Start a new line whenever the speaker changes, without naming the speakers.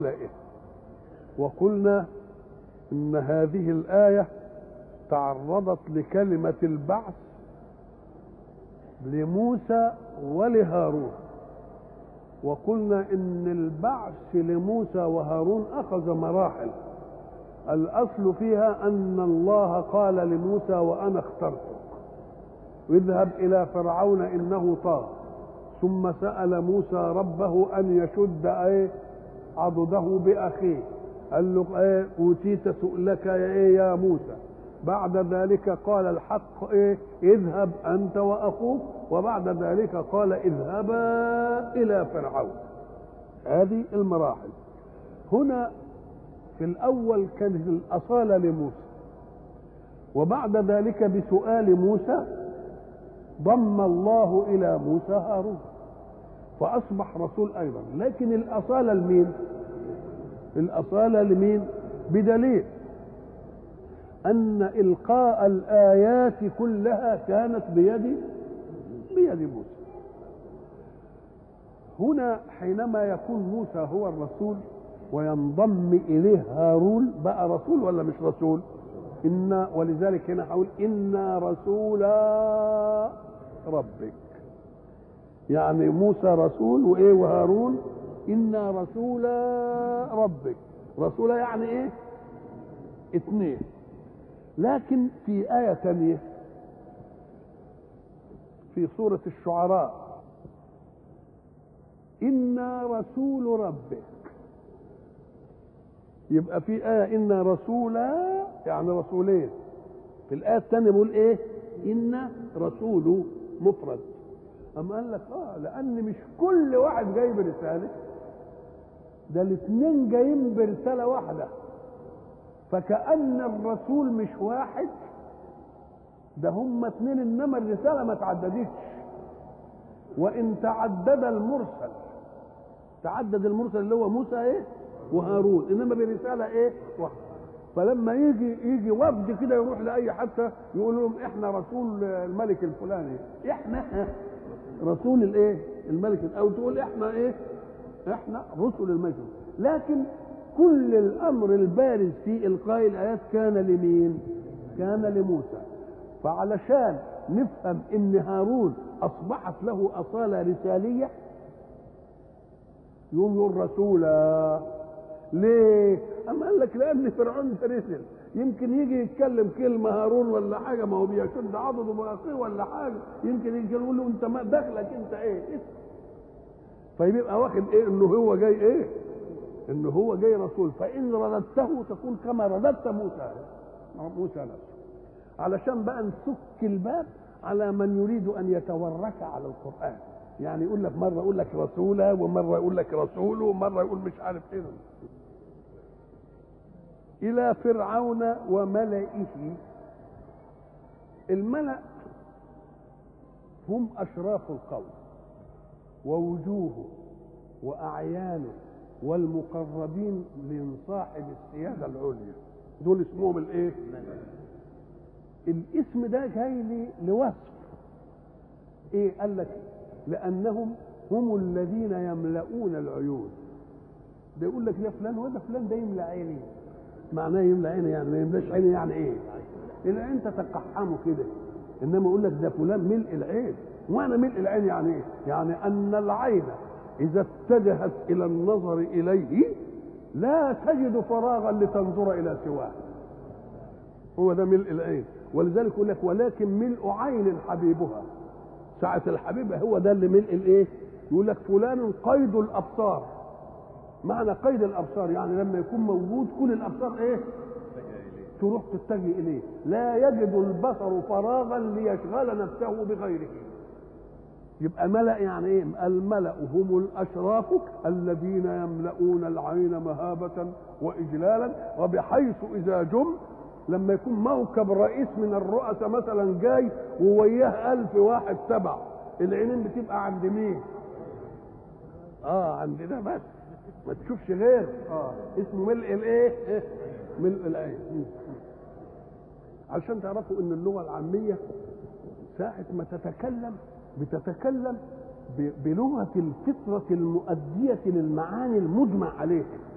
وقلنا ان هذه الايه تعرضت لكلمه البعث لموسى ولهارون وقلنا ان البعث لموسى وهارون اخذ مراحل الاصل فيها ان الله قال لموسى وانا اخترتك اذهب الى فرعون انه طاغ ثم سال موسى ربه ان يشد ايه عضده باخيه قال له ايه اوتيت سؤلك يا ايه يا موسى بعد ذلك قال الحق ايه اذهب انت واخوك وبعد ذلك قال اذهبا الى فرعون هذه المراحل هنا في الاول كانت الاصاله لموسى وبعد ذلك بسؤال موسى ضم الله الى موسى هارون فاصبح رسول ايضا لكن الاصاله لمين الاصاله لمين بدليل ان القاء الايات كلها كانت بيد بيد موسى هنا حينما يكون موسى هو الرسول وينضم اليه هارون بقى رسول ولا مش رسول إنا ولذلك هنا هقول إنا رسولا ربك يعني موسى رسول وإيه وهارون إنا رسولا ربك رسولا يعني إيه اثنين لكن في آية ثانية في سورة الشعراء إنا رسول ربك يبقى في آية إنا رسولا يعني رسولين في الآية الثانية بيقول إيه؟ إنا رسول مفرد أما قال لك آه لأن مش كل واحد جاي برسالة ده الاثنين جايين برسالة واحدة فكأن الرسول مش واحد ده هم اثنين إنما الرسالة ما تعددتش وإن تعدد المرسل تعدد المرسل اللي هو موسى إيه؟ وهارون انما برساله ايه واحده فلما يجي يجي وفد كده يروح لاي حتى يقول لهم احنا رسول الملك الفلاني احنا رسول الايه الملك او تقول احنا ايه احنا رسل الملك لكن كل الامر البارز في القاء الايات كان لمين كان لموسى فعلشان نفهم ان هارون اصبحت له اصاله رساليه يقوم يقول رسولا ليه؟ أما قال لك لأن فرعون ده رسل يمكن يجي يتكلم كلمة هارون ولا حاجة ما هو بيشد عضده بأخيه ولا حاجة يمكن يجي يقول له أنت ما دخلك أنت إيه؟ فيبقى واخد إيه؟ إنه هو جاي إيه؟ إنه هو جاي رسول فإن رددته تكون كما رددت موسى موسى نفسه علشان بقى نسك الباب على من يريد أن يتورك على القرآن يعني يقول لك مرة يقول لك رسولا ومرة يقول لك رسول ومرة يقول مش عارف إيه إلى فرعون وملئه الملأ هم أشراف القوم ووجوهه وأعيانه والمقربين من صاحب السيادة العليا دول اسمهم الايه الاسم ده جاي لي لوصف ايه قال لك لانهم هم الذين يملؤون العيون ده يقول لك يا فلان وده فلان ده يملى عيني معناه يملى عيني يعني ما يملاش عيني يعني ايه العين تتقحمه كده انما يقول لك ده فلان ملء العين وانا ملء العين يعني ايه يعني ان العين اذا اتجهت الى النظر اليه لا تجد فراغا لتنظر الى سواه هو ده ملء العين ولذلك يقول لك ولكن ملء عين حبيبها ساعة الحبيب هو ده اللي ملء الايه يقول لك فلان قيد الابصار معنى قيد الابصار يعني لما يكون موجود كل الابصار ايه تروح تتجه اليه لا يجد البصر فراغا ليشغل نفسه بغيره يبقى ملأ يعني ايه الملأ هم الاشراف الذين يملؤون العين مهابة واجلالا وبحيث اذا جم لما يكون موكب رئيس من الرؤساء مثلا جاي ووياه ألف واحد تبع العينين بتبقى عند مين اه عند ده بس ما تشوفش غير اه اسمه ملء الايه ملء العين عشان تعرفوا ان اللغه العاميه ساعه ما تتكلم بتتكلم بلغه الفطره المؤديه للمعاني المجمع عليها